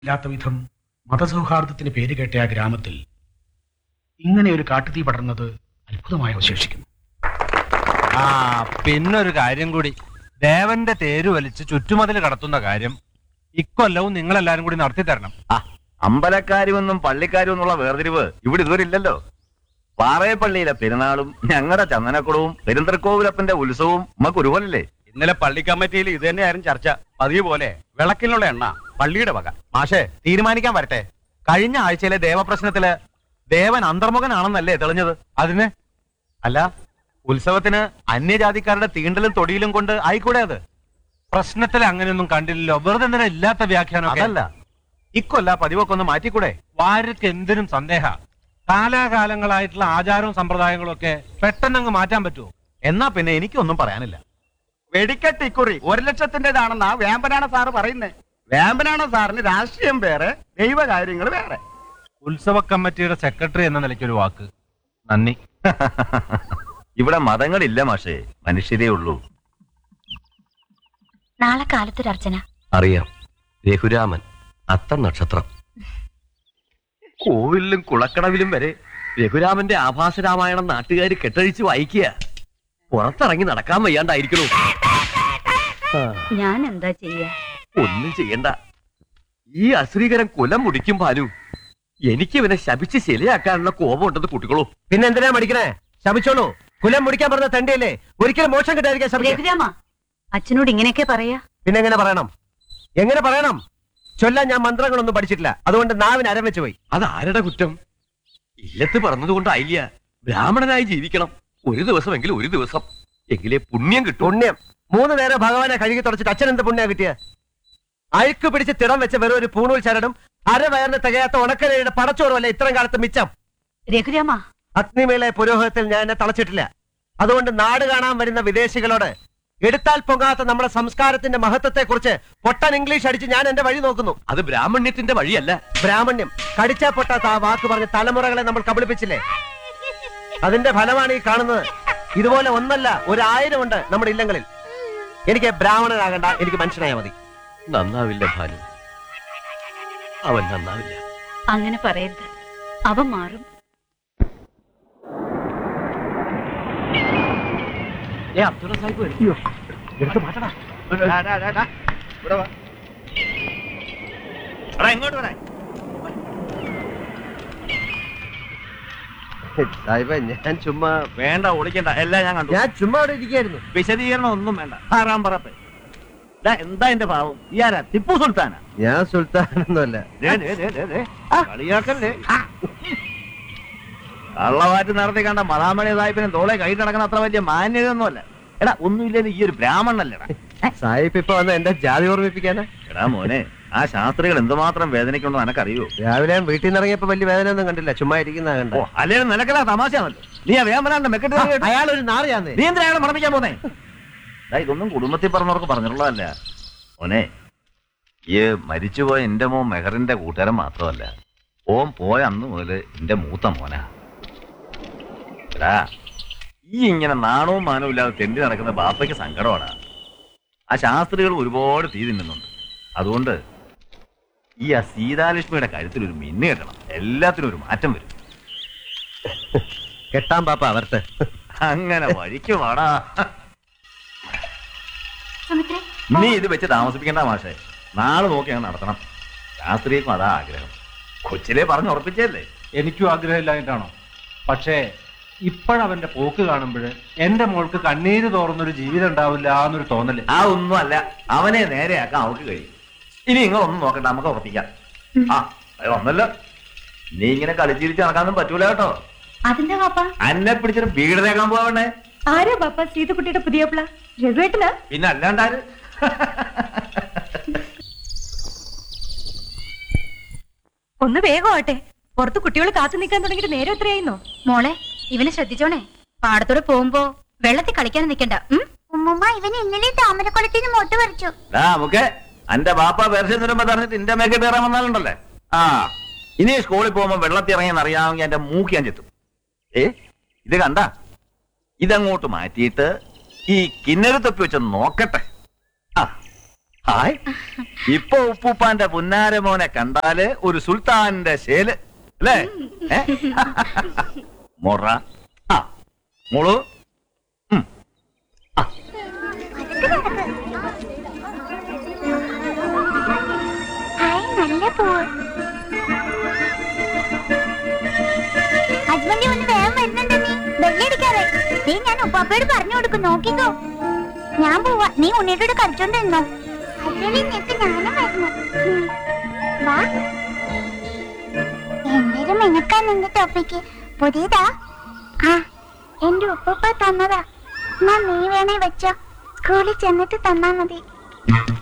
ഇല്ലാത്ത വിധം മതസൗഹാർദ്ദത്തിന് പേര് കേട്ട ആ ഗ്രാമത്തിൽ ഇങ്ങനെ ഒരു കാട്ടുതീ പടർന്നത് അത്ഭുതമായി അവശേഷിക്കുന്നു ആ പിന്നൊരു കാര്യം കൂടി ദേവന്റെ തേര് വലിച്ച് ചുറ്റുമതിൽ കടത്തുന്ന കാര്യം ഇക്കൊല്ലവും നിങ്ങളെല്ലാരും കൂടി നടത്തി തരണം ആ അമ്പലക്കാരുമെന്നും പള്ളിക്കാരും എന്നുള്ള വേർതിരിവ് ഇവിടെ ഇതുവരെ ഇല്ലല്ലോ പാറയപ്പള്ളിയിലെ പെരുന്നാളും ഞങ്ങളുടെ ചന്ദനക്കുളവും പെരുന്തർക്കോവിലപ്പന്റെ ഉത്സവവും നമുക്ക് ഒരുപോലല്ലേ ഇന്നലെ പള്ളി കമ്മിറ്റിയിൽ ഇത് തന്നെയായിരുന്നു ചർച്ച പതിവ് പോലെ വിളക്കിനുള്ള എണ്ണ പള്ളിയുടെ വക മാഷേ തീരുമാനിക്കാൻ വരട്ടെ കഴിഞ്ഞ ആഴ്ചയിലെ ദേവപ്രശ്നത്തില് ദേവൻ അന്തർമുഖനാണെന്നല്ലേ തെളിഞ്ഞത് അതിന് അല്ല ഉത്സവത്തിന് അന്യജാതിക്കാരുടെ തീണ്ടലും തൊടിയിലും കൊണ്ട് ആയിക്കൂടെ അത് പ്രശ്നത്തിൽ അങ്ങനെയൊന്നും കണ്ടില്ലല്ലോ വെറുതെ എന്തിനാ ഇല്ലാത്ത വ്യാഖ്യാനം അതല്ല ഇക്കൊല്ല പതിവൊക്കെ ഒന്ന് മാറ്റിക്കൂടെ വാര്യക്ക് എന്തിനും സന്ദേഹ കാലാകാലങ്ങളായിട്ടുള്ള ആചാരവും സമ്പ്രദായങ്ങളും ഒക്കെ പെട്ടെന്നങ്ങ് മാറ്റാൻ പറ്റുമോ എന്നാ പിന്നെ എനിക്കൊന്നും പറയാനില്ല വെടിക്കെട്ട് ഇക്കുറി ഒരു ലക്ഷത്തിന്റേതാണെന്നാ വേമ്പനാണ് സാറ് പറയുന്നത് വേമ്പനാണ് സാറിന് രാഷ്ട്രീയം വേറെ ദൈവകാര്യങ്ങൾ വേറെ ഉത്സവ കമ്മിറ്റിയുടെ സെക്രട്ടറി എന്ന നിലയ്ക്ക് ഒരു വാക്ക് നന്ദി ഇവിടെ മതങ്ങളില്ല മാഷേ മനുഷ്യരേ ഉള്ളൂ നാളെ കാലത്തൊരു അർച്ചന അറിയാം രഘുരാമൻ അത്ത നക്ഷത്രം കോവിലിലും കുളക്കടവിലും വരെ രഘുരാമന്റെ ആഭാസ രാമായണം നാട്ടുകാർ കെട്ടഴിച്ച് വായിക്കുക പുറത്തിറങ്ങി നടക്കാൻ വയ്യാണ്ടായിരിക്കണു ആ, ഞാൻ എന്താ ചെയ്യാ ഒന്നും ചെയ്യണ്ട ഈ അശ്രീകരം കുലം മുടിക്കും പാലു എനിക്ക് ഇവനെ ശപിച്ച് ശരിയാക്കാനുള്ള കോപം ഉണ്ടെന്ന് കൂട്ടിക്കോളൂ പിന്നെ എന്തിനാ മടിക്കണേ ശപിച്ചോളൂ കുലം മുടിക്കാൻ പറഞ്ഞ തന്റെയല്ലേ ഒരിക്കലും മോശം കിട്ടാതിരിക്കാൻ ശപിക്ക രഘുരാമ അച്ഛനോട് ഇങ്ങനെയൊക്കെ പറയാ പിന്നെ എങ്ങനെ പറയണം എങ്ങനെ പറയണം ചൊല്ലാൻ ഞാൻ മന്ത്രങ്ങളൊന്നും പഠിച്ചിട്ടില്ല അതുകൊണ്ട് നാവിന് അരം വെച്ച് പോയി അത് ആരുടെ കുറ്റം ഇല്ലത്ത് പറഞ്ഞതുകൊണ്ടായില്ല ബ്രാഹ്മണനായി ജീവിക്കണം ഒരു ദിവസമെങ്കിലും ഒരു ദിവസം എങ്കിലേ പുണ്യം കിട്ടും പുണ്യം മൂന്ന് നേരം ഭഗവാനെ കഴുകി തുടച്ചിട്ട് അച്ഛൻ എന്ത് പുണ്യ കിട്ടിയ അഴുക്ക് പിടിച്ച് തിടം വെച്ച വെറും ഒരു പൂണൂൽ ചരടും അരവയറിന് തികയാത്ത ഉണക്കലയുടെ പടച്ചോറുമല്ല ഇത്രയും കാലത്ത് മിച്ചം രഘുരാമ അഗ്നിമേള പുരോഹിതത്തിൽ ഞാൻ എന്നെ തളച്ചിട്ടില്ല അതുകൊണ്ട് നാട് കാണാൻ വരുന്ന വിദേശികളോട് എടുത്താൽ പൊങ്ങാത്ത നമ്മുടെ സംസ്കാരത്തിന്റെ മഹത്വത്തെ കുറിച്ച് പൊട്ടൻ ഇംഗ്ലീഷ് അടിച്ച് ഞാൻ എന്റെ വഴി നോക്കുന്നു അത് ബ്രാഹ്മണ്യത്തിന്റെ വഴിയല്ല ബ്രാഹ്മണ്യം കടിച്ചാ പൊട്ടാത്ത ആ വാക്ക് പറഞ്ഞ് തലമുറകളെ നമ്മൾ കബളിപ്പിച്ചില്ലേ അതിന്റെ ഫലമാണ് ഈ കാണുന്നത് ഇതുപോലെ ഒന്നല്ല ഒരു ആയിരം ഉണ്ട് നമ്മുടെ ഇല്ലങ്ങളിൽ എനിക്ക് ബ്രാഹ്മണനാകണ്ട എനിക്ക് മനുഷ്യനായ മതി നന്നാവില്ല ഭാനു അവൻ നന്നാവില്ല അങ്ങനെ പറയരുത് അവ മാറും ഏ അബ്ദുള്ള സാഹിബ് വരും. ഡാ, ഡാ, ഡാ, ഡാ. ഇവിടെ വാ. എടാ, ഇങ്ങോട്ട് വരാൻ സാഹിബ് ഞാൻ ചുമ്മാ വേണ്ട ഒളിക്കണ്ട എല്ലാം ഞാൻ കണ്ടു ഞാൻ ചുമ്മാ അവിടെ ഇരിക്കായിരുന്നു വിശദീകരണം ഒന്നും വേണ്ട ആറാം പറപ്പ് ഡാ, എന്താ എന്റെ ഭാവം ഇയാരാ ടിപ്പു സുൽത്താനാ ഞാൻ സുൽത്താനൊന്നുമല്ല ദേ, ദേ, ദേ, ദേ, ദേ. കളിയാക്കല്ലേ കള്ളവാറ്റ് നടത്തി കണ്ട മതാമണി സാഹിബിനെ തോളെ കൈ നടക്കുന്ന അത്ര വലിയ മാന്യതൊന്നുമല്ല എടാ ഒന്നുമില്ലെന്ന് ഈ ഒരു ബ്രാഹ്മണല്ലടാ സാഹിബ് ഇപ്പൊ വന്ന് എന്റെ ജാതി ഓർമ്മിപ്പിക്കാനാ എടാ മോനെ ആ ശാസ്ത്രികൾ എന്തുമാത്രം വേദനയ്ക്കുണ്ടെന്ന് നിനക്കറിയോ രാവിലെ ഞാൻ വീട്ടിൽ നിന്ന് ഇറങ്ങിയപ്പോ വലിയ വേദന ഒന്നും കണ്ടില്ല ചുമ്മാ ഇരിക്കുന്ന കണ്ട ഓ അല്ലെങ്കിൽ നിനക്കല്ല തമാശയാണല്ലോ നീ ആ വേമ്പനാന്റെ മെക്കെട്ട് കയറി- അയാൾ ഒരു നാറിയാന്നേ നീ എന്തിനാ അയാളെ മണപ്പിക്കാൻ പോന്നേ എടാ, ഇതൊന്നും കുടുംബത്തിൽ പറഞ്ഞവർക്ക് പറഞ്ഞിട്ടുള്ളതല്ല മോനെ ഈ മരിച്ചുപോയ എന്റെ മോൻ മെഹറിന്റെ കൂട്ടുകാരൻ മാത്രമല്ല ഓൻ പോയ അന്ന് മുതൽ എന്റെ മൂത്ത മോനാ എടാ ഈ ഇങ്ങനെ നാണവും മാനവും ഇല്ലാതെ തെണ്ടി നടക്കുന്ന ബാപ്പയ്ക്ക് സങ്കടമാണ് ആ ശാസ്ത്രികൾ ഒരുപാട് തീ തിന്നുന്നുണ്ട് അതുകൊണ്ട് ഈ ആ സീതാലക്ഷ്മിയുടെ കാര്യത്തിൽ ഒരു മിന്നു കെട്ടണം എല്ലാത്തിനും ഒരു മാറ്റം വരും കെട്ടാൻ പാപ്പ അവർത്ത് അങ്ങനെ വഴിക്ക് വാടാ സുമിത്രേ നീ ഇത് വെച്ച് താമസിപ്പിക്കേണ്ട മാഷേ നാളെ നോക്കി അങ്ങ് നടത്തണം ശാസ്ത്രീയക്കും അതാ ആഗ്രഹം കൊച്ചിലെ പറഞ്ഞ് ഉറപ്പിച്ചല്ലേ എനിക്കും ആഗ്രഹമില്ലായിട്ടാണോ പക്ഷേ ഇപ്പോഴവന്റെ പോക്ക് കാണുമ്പോൾ എന്റെ മോൾക്ക് കണ്ണീര് തോറുന്നൊരു ജീവിതം ഉണ്ടാവില്ല എന്നൊരു തോന്നല് ആ ഒന്നും അല്ല അവനെ നേരെയാക്കാൻ അവൾക്ക് കഴിയും ഇനി നിങ്ങളൊന്നും നോക്കണ്ട നമുക്ക് ഉറപ്പിക്കാം ആ അത് ഒന്നല്ലോ നീ ഇങ്ങനെ കളിച്ചിരിച്ച് നടക്കാനൊന്നും പറ്റൂല കേട്ടോ അതിന്റെ പാപ്പ അന്നെ പിടിച്ചിട്ട് വീടിനേക്കാൻ പോവണേ ആരാ പാപ്പ സീതക്കുട്ടിയുടെ പുതിയ പിള്ള രഘുവേട്ടനാ പിന്നെ അല്ലാണ്ടാര് ഒന്ന് വേഗമാട്ടെ പുറത്ത് കുട്ടികൾ കാത്തു നിൽക്കാൻ തുടങ്ങിയിട്ട് നേരെ എത്രയായിരുന്നോ മോളെ ഇവനെ ശ്രദ്ധിച്ചോണേ പാടത്തോടെ പോകുമ്പോ വെള്ളത്തിൽ കളിക്കാൻ നിൽക്കണ്ട ഉമ്മുമ്മ ഇവൻ ഇന്നലെ താമരക്കുളത്തിൽ നിന്ന് മൊട്ട് പറിച്ചു ആ നമുക്ക് അന്റെ ബാപ്പ പേർഷ്യം വരുമ്പോ പറഞ്ഞിട്ട് എന്റെ മേക്കെ കയറാൻ വന്നാലുണ്ടല്ലേ ആ ഇനി സ്കൂളിൽ പോകുമ്പോ വെള്ളത്തിൽ ഇറങ്ങിയെന്ന് അറിയാമെങ്കിൽ എന്റെ മൂക്ക് ഞാൻ ചെത്തും ഏ ഇത് കണ്ട ഇതങ്ങോട്ട് മാറ്റിയിട്ട് ഈ കിന്നര തൊപ്പി വെച്ച് നോക്കട്ടെ ആ ഹായ് ഇപ്പൊ ഉപ്പൂപ്പാന്റെ പുന്നാര മോനെ കണ്ടാല് ഒരു സുൽത്താന്റെ ശേല് അല്ലേ ഏ? മൊറ ആ മോളു ഉം. ഹായ് നല്ല പൂവ് ഹസ്ബൻഡ് ഒന്ന് വേഗം വരുന്നുണ്ട് നീ ബെല്ലടിക്കാതെ നീ ഞാൻ ഉപ്പാപ്പയോട് പറഞ്ഞു കൊടുക്കും നോക്കിക്കോ ഞാൻ പോവാ നീ ഉണ്ണിയോട് കളിച്ചോണ്ട് നിന്നോ ഹസ്ബൻഡ് ഞെക്ക് ഞാനും വരുന്നു ഉം. വാ എന്തൊരു മിനുക്കാ നിന്റെ ടോപ്പിക്ക് പുതിയതാ ആ എന്റെ ഉപ്പപ്പ തന്നതാ എന്നാ നീ വേണേ വെച്ചോ സ്കൂളിൽ ചെന്നിട്ട് തന്നാ മതി